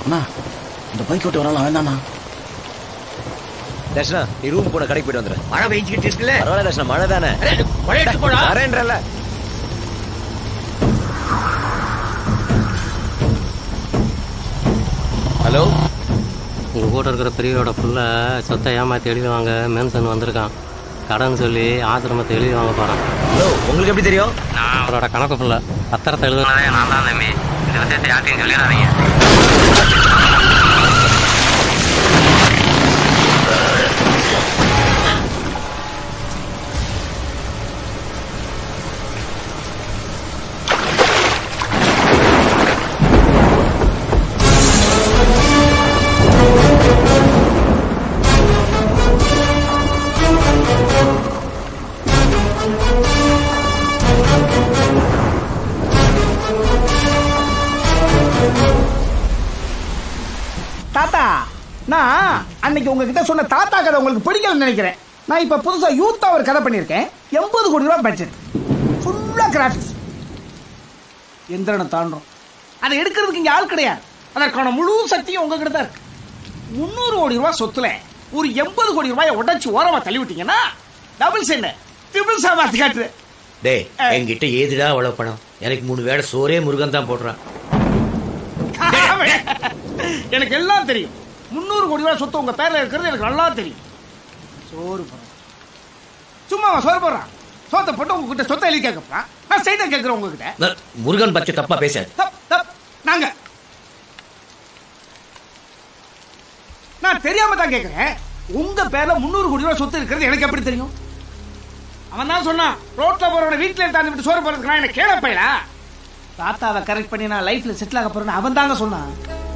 அண்ணா இந்த பைக் விட்டு வரலாம் வேண்டாண்ணா தர்ஷனா நீ ரூம் போன கடைக்கு போயிட்டு வந்துரு மழை பெஞ்சுக்கிட்டு இருக்குல்ல பரவாயில்ல தர்ஷனா மழை தானே மழை எடுத்து போடா வரேன்றல ஹலோ உங்கள் கூட இருக்கிற பெரியவோட புள்ள சொத்தை ஏமாற்றி எழுதுவாங்க மேன்சன் வந்திருக்கான் கடன் சொல்லி ஆசிரமத்தை எழுதி வாங்க போகிறான் ஹலோ உங்களுக்கு எப்படி தெரியும் நான் அவரோட கணக்கு புள்ள பத்திரத்தை எழுதுனதே நான் தான் தம்பி இந்த விஷயத்தை யார்ட்டையும் சொல்லிடாதீங்க தாத்தா நான் அன்னைக்கு உங்ககிட்ட சொன்ன தாத்தா கதை உங்களுக்கு பிடிக்கலன்னு நினைக்கிறேன் நான் இப்ப புதுசா யூத்தா ஒரு கதை பண்ணியிருக்கேன் எண்பது கோடி ரூபாய் பட்ஜெட் ஃபுல்லா கிராஃபிக்ஸ் எந்திரனை தாண்டோம் அதை எடுக்கிறதுக்கு இங்க ஆள் கிடையாது அதற்கான முழு சக்தியும் உங்ககிட்ட தான் இருக்கு முந்நூறு கோடி ரூபாய் சொத்துல ஒரு எண்பது கோடி ரூபாயை உடைச்சு ஓரமா தள்ளி விட்டீங்கன்னா டபுள் சென்ன ட்ரிபிள் சாமாத்தி காட்டுது டேய் என்கிட்ட ஏதுடா அவ்வளவு பணம் எனக்கு மூணு வேளை சோறே முருகன் தான் போடுறான் எனக்கு எல்லாம் தெரியும் முந்நூறு கோடி ரூபாய் சொத்து உங்க பேர்ல இருக்கிறது எனக்கு நல்லா தெரியும் சோறு போடுறான் சும்மா அவன் சோறு போடுறான் சோத்தை போட்டு உங்ககிட்ட சொத்தை எழுதி கேட்கறான் நான் ஸ்ட்ரைட்டா கேட்கிறேன் உங்ககிட்ட நான் முருகன் பத்தி தப்பா பேசாது தப் தப் நாங்க நான் தெரியாம தான் கேட்கிறேன் உங்க பேர்ல முந்நூறு கோடி ரூபாய் சொத்து இருக்கிறது எனக்கு எப்படி தெரியும் அவன் தான் சொன்னான் ரோட்ல போறவன வீட்டுல தாண்டி விட்டு சோறு போறதுக்கு நான் என்ன கேள பையலா தாத்தாவை கரெக்ட் பண்ணி நான் லைஃப்ல செட்டில் ஆக போறேன்னு அவன் தாங்க சொன்னான்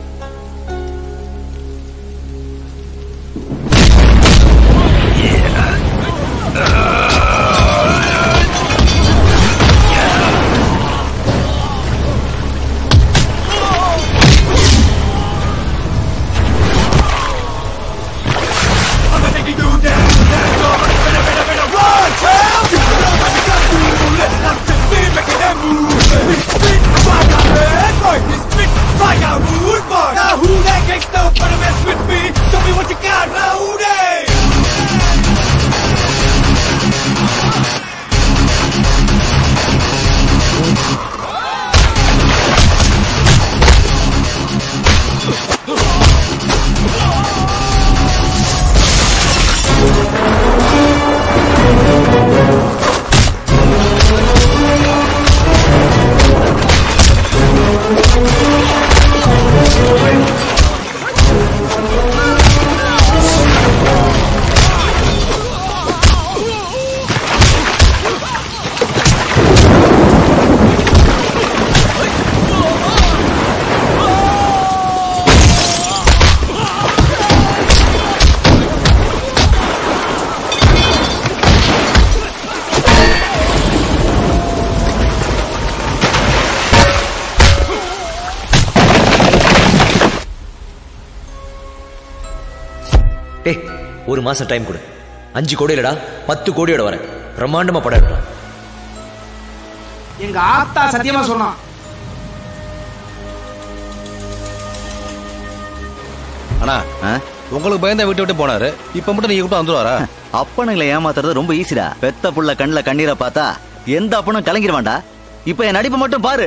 டேய் ஒரு மாசம் டைம் கொடு அஞ்சு கோடி இல்லடா பத்து கோடியோட வரேன் பிரம்மாண்டமா படம் எடுக்கலாம் எங்க ஆத்தா சத்தியமா சொன்னான் அண்ணா உங்களுக்கு பயந்தா விட்டு விட்டு போனாரு இப்ப மட்டும் நீங்க கூப்பிட்டு வந்துருவாரா அப்பனுங்களை ஏமாத்துறது ரொம்ப ஈஸிடா பெத்த புள்ள கண்ணுல கண்ணீரை பார்த்தா எந்த அப்பனும் கலங்கிடுவான்டா இப்ப என் நடிப்பை மட்டும் பாரு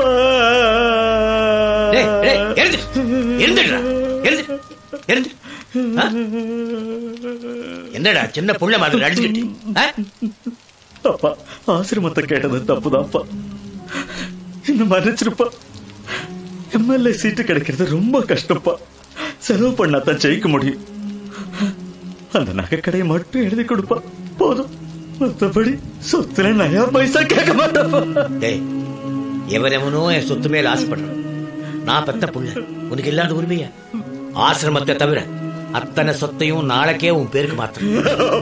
டேய் டேய் எழுந்து எழுந்துடுறா எழுந்து எழுந்து ஆ? என்னடா சின்ன புள்ள மாதிரி அடிச்சுக்கிட்டு ஆ? அப்பா ஆசிரமத்தை கேட்டது தப்புதான்ப்பா இந்த மன்னிச்சிருப்பா எம்எல்ஏ சீட்டு கிடைக்கிறது ரொம்ப கஷ்டப்பா செலவு பண்ணாதான் ஜெயிக்க முடியும் அந்த நகைக்கடையை மட்டும் எழுதி கொடுப்பா போதும் மத்தபடி சொத்துல நயா பைசா கேட்க மாட்டப்பா டேய் எவனெவனோ என் சொத்து மேல ஆசைப்படுறான் நான் பெத்த புள்ள உனக்கு இல்லாத உரிமையா ஆசிரமத்தை தவிர அத்தனை சொத்தையும் நாளைக்கே உன் பேருக்கு மாத்துறேன்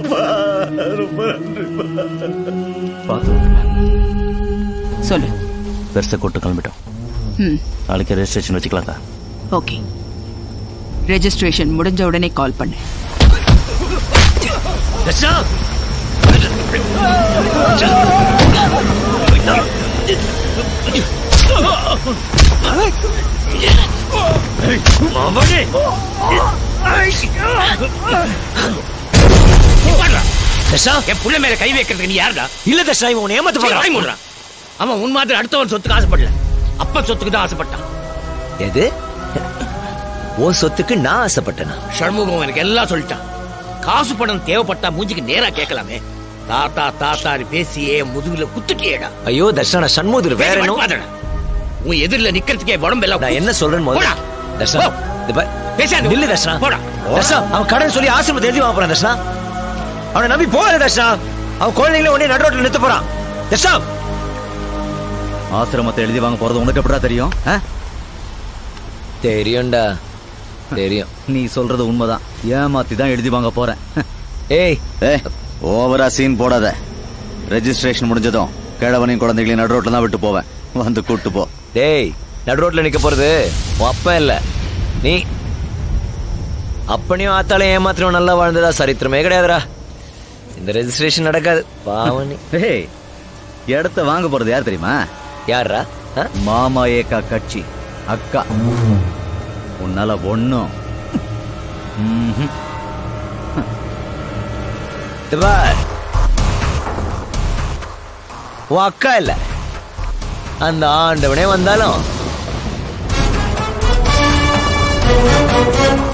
சொல்லு பெருசை கூட்டு கிளம்பிட்டோம் ம் நாளைக்கு ரெஜிஸ்ட்ரேஷன் வச்சுக்கலாம்க்கா ஓகே ரெஜிஸ்ட்ரேஷன் முடிஞ்ச உடனே கால் பண்ணு தர்ஷனா அவனே தர்ஷா என் புள்ள மேல கை வைக்கிறதுக்கு நீ யாருடா இல்ல தர்ஷா இவன் உன்னை ஏமாத்த வாய் பாக்குறான் மூடுறான் அவன் உன் மாதிரி அடுத்தவன் சொத்துக்கு ஆசைப்படல அப்ப சொத்துக்கு தான் ஆசைப்பட்டான் எது உன் சொத்துக்கு நான் ஆசைப்பட்டேனா சண்முகம் எனக்கு எல்லாம் சொல்லிட்டான் காசு பணம் தேவைப்பட்டா மூஞ்சிக்கு நேரா கேட்கலாமே தாத்தா தாத்தான்னு பேசியே முதுகுல குத்துட்டியேடா ஐயோ தர்ஷா நான் சண்முகத்தில் வேற என்ன பாதடா உன் எதிரில நிக்கிறதுக்கே உடம்பெல்லாம் நான் என்ன சொல்றேன்னு முதல்ல போடா. தர்ஷா போ. இது பார். பேசாத. நில்லு தர்ஷா போடா. தர்ஷா அவன் கடன் சொல்லி ஆசிரமத்தை எழுதி வாங்க போறான் தர்ஷா அவனை நம்பி போகல தர்ஷா அவன் குழந்தைங்கள உடனே நடு ரோட்ல நிறுத்த போறான் தர்ஷா ஆசிரமத்தை எழுதி வாங்க போறது உனக்கு எப்படா தெரியும் ஆ? தெரியும்டா தெரியும் நீ சொல்றது உண்மைதான் ஏமாத்தி தான் எழுதி வாங்க போறேன் ஏய் ஏ ஓவரா சீன் போடாத ரெஜிஸ்ட்ரேஷன் முடிஞ்சதும் கிழவனையும் குழந்தைகளையும் நடு ரோட்ல தான் விட்டு போவேன் வந்து கூட்டு போ டேய் நடு ரோட்ல நிக்க போறது உன் அப்பா இல்ல நீ அப்பனையும் ஆத்தாலையும் ஏமாத்திரம் நல்லா வாழ்ந்ததா சரித்திரமே கிடையாதுடா இந்த ரெஜிஸ்ட்ரேஷன் நடக்காது பாவம் நீ ஏய் இடத்த வாங்க போறது யார் தெரியுமா யாரா மாமா ஏக்கா கட்சி அக்கா உன்னால ஒண்ணும் ம்ஹும். உன் அக்கா இல்ல அந்த ஆண்டவனே வந்தாலும்